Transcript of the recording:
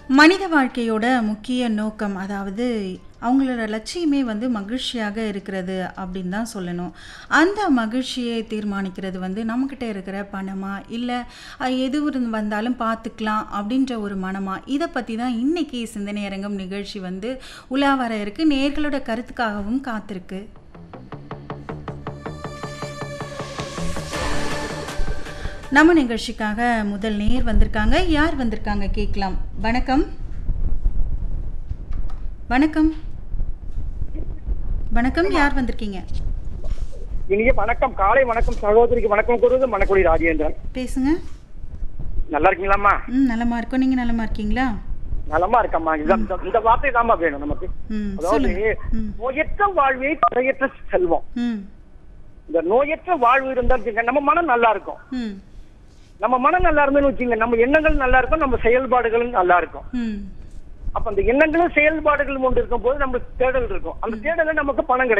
மனித வாழ்க்கையோட முக்கிய நோக்கம் அதாவது அவங்களோட லட்சியமே வந்து மகிழ்ச்சியாக இருக்கிறது அப்படின்னு தான் சொல்லணும் அந்த மகிழ்ச்சியை தீர்மானிக்கிறது வந்து நம்மக்கிட்ட இருக்கிற பணமா இல்லை எது இருந்து வந்தாலும் பார்த்துக்கலாம் அப்படின்ற ஒரு மனமா இதை பற்றி தான் இன்னைக்கு சிந்தனை அரங்கம் நிகழ்ச்சி வந்து உலா வர இருக்கு நேர்களோட கருத்துக்காகவும் காத்திருக்கு நம்ம நிகழ்ச்சிக்காக முதல் நேர் வந்திருக்காங்க யார் வந்திருக்காங்க கேட்கலாம் வணக்கம் வணக்கம் வணக்கம் யார் வந்திருக்கீங்க இனிய வணக்கம் காலை வணக்கம் சகோதரிக்கு வணக்கம் கூறுவது மணக்குடி ராஜேந்திரன் பேசுங்க நல்லா இருக்கீங்களாம்மா ம் நலமா இருக்கோம் நீங்க நலமா இருக்கீங்களா நலமா இருக்கம்மா இந்த இந்த- இந்த வார்த்தை தாம்மா வேணும் நமக்கு ம் அதாவது சொல்லுங்க ம் நோயற்ற வாழ்வே தடையற்ற செல்வம் ம் இந்த நோயற்ற வாழ்வு இருந்தா வச்சுங்க நம்ம மனம் நல்லா இருக்கும் ம் நம்ம மனம் நல்லா இருந்ததுன்னு வச்சுங்க நம்ம எண்ணங்கள் நல்லா இருக்கும் நம்ம செயல்பாடுகளும் நல்லா இருக்கும் ம் அப்ப அந்த எண்ணங்களும் செயல்பாடுகளும் ஒன்று இருக்கும் போது நமக்கு தேடல் இருக்கும் அந்த தேடல நமக்கு பணம் கிடைக்கும்